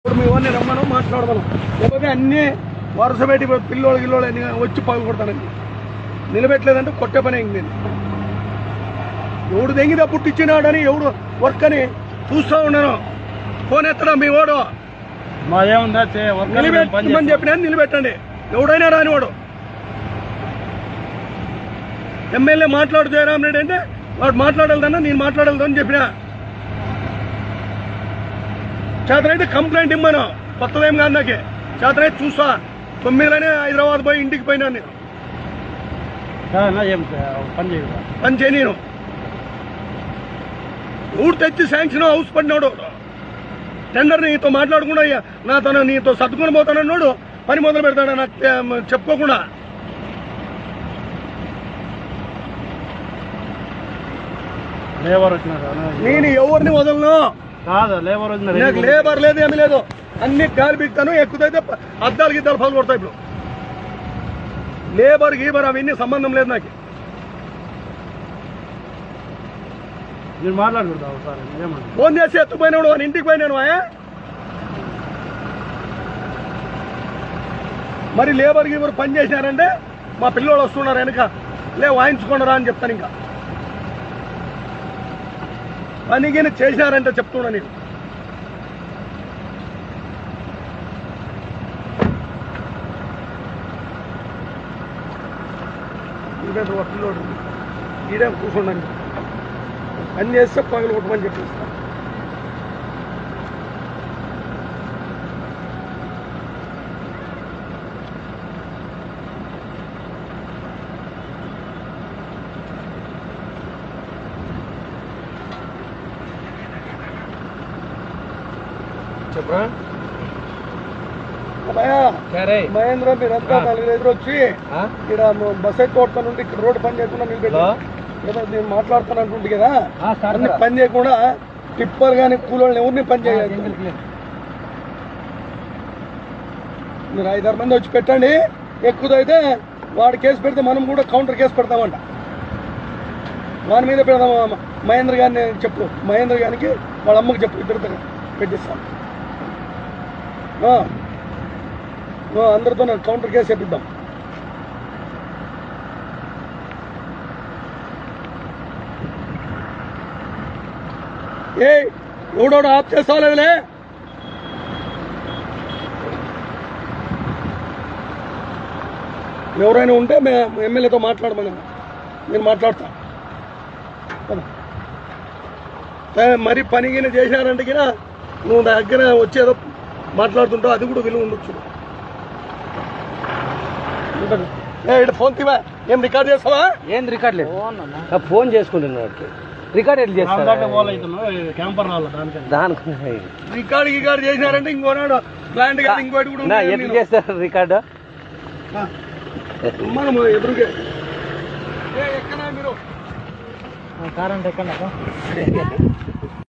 ఇప్పుడు మీ వాడిని రమ్మను మాట్లాడమను లేకపోతే అన్ని వరుస పెట్టి పిల్లోడు గిల్లోడు అన్ని వచ్చి పగలు కొడతానండి నిలబెట్టలేదంటే కొట్టే పని అయింది నేను ఎవడు దెంగిదా పుట్టించినాడని ఎవడు వర్క్ అని చూస్తూ ఉన్నాను ఫోన్ ఎత్తడం మీ వాడు మాదేముందా చే- వర్కర్లు మేము పని నిలబెట్టమని చెప్పినా నిలబెట్టండి ఎవడైనా రానివాడు ఎమ్మెల్యే మాట్లాడు జయరాం రెడ్డి అంటే వాడు మాట్లాడాలదన్నా నేను మాట్లాడాలని చెప్పినా చేతనైతే కంప్లైంట్ ఇమ్మను కొత్తదేం కాదు నాకే చేతనైతే చూసా తొమ్మిదిలోనే హైదరాబాద్ పోయి ఇంటికి పోయినా నేను కాదన్నా ఏం చే- పని చేయదా పని చేయ నేను ఊరు తెచ్చి శాంక్షన్ హౌస్ పడినాడు టెండర్ నీతో మాట్లాడకుండా అయ్యా నా తన నీతో సర్దుకొని పోతానన్నాడు పని మొదలు పెడతాడు నాకు తె- చెప్పుకోకుండా లేబర్ వచ్చినారు అన్న. నేను ఎవరిని వదలను కాదు లేబర్ వచ్చినారు నాకు లేబర్ లేదు ఏమీ లేదు అన్ని గాలి బిగుతాను ఎక్కువైతే ప- అద్దాలు గిద్దాలు పగలు కొడతాయి ఇప్పుడు లేబర్ గీబర్ అవన్నీ సంబంధం లేదు నాకు మీరు మాట్లాడకూడదు ఒకసారి ఏమన్నా ఫోన్ చేసి ఎత్తుపోయినాడు వాని ఇంటికి పోయినాను ఆయా మరి లేబర్ గీబర్ పని చేసినారంటే మా పిల్లోడు వస్తున్నారు వెనక లే వాయించుకోండిరా అని చెప్తాను ఇంకా పనికి చేసినారంటే చెప్తున్నా నేను ఇదే ఒక పిల్లోడు ఈడే కూర్చున్నాను పని చేస్తే పగలు కొట్టమని చెప్పేస్తా చెప్పరా అబ్బాయా మహేంద్ర మీరంతా నాలుగు ఎదురు వచ్చి ఇక్కడ బస్ ఎక్కోట నుండి ఇక్కడ రోడ్డు పని చేయకుండా నిలబెట్టి ఏదో నేను మాట్లాడుతాను అంటుంటే కదా అన్ని పని చేయకుండా టిప్పర్ కానీ కూలోళ్ళని ఎవరిని పని చేయలేదు మీరు ఐదారు మంది వచ్చి పెట్టండి ఎక్కువైతే వాడు కేసు పెడితే మనం కూడా కౌంటర్ కేసు పెడతామంట వాని మీద పెడదాం మహేంద్ర గారిని చెప్పు మహేంద్ర గారికి వాళ్ళ అమ్మకి చెప్పు ఇద్దరితో పెట్టిస్తాం ఆ. ఆ, అందరితో నాకు కౌంటర్ కేసు చెప్పిద్దాం ఏ ఎవడోడు ఆఫ్ చేస్తావులేదులే ఎవరైనా ఉంటే మే ఎమ్మెల్యేతో మాట్లాడమని నేను మాట్లాడతా పద. ఏ, మరి పనిగిన చేశారంటే గిన నువ్వు నా దగ్గర వచ్చేదో మాట్లాడుతుంటావు అది కూడా విలువ ఉండొచ్చు ఉంటది. ఏ ఇటు ఫోన్ తీవా ఏం రికార్డ్ చేస్తావా ఏంది రికార్డ్ లేదు ఆ ఫోన్ చేసుకుంటున్నాడు రికార్డ్ ఎట్లా దాంట్లో చేస్తాడు పోవాలి అవుతున్నావు క్యాంపర్ రావాలి దానికని దానికి రికార్డ్ గికార్డ్ చేసినారంటే ఇంకోనాడు ప్లాంట్ కాదు ఇంకోటి కూడా నా ఉంది. ఎట్లా నేను- చేస్తారు రికార్డు ఆ. మనం ఎదురుగే ఏ ఎక్కడా మీరు కారంటే ఎక్కడ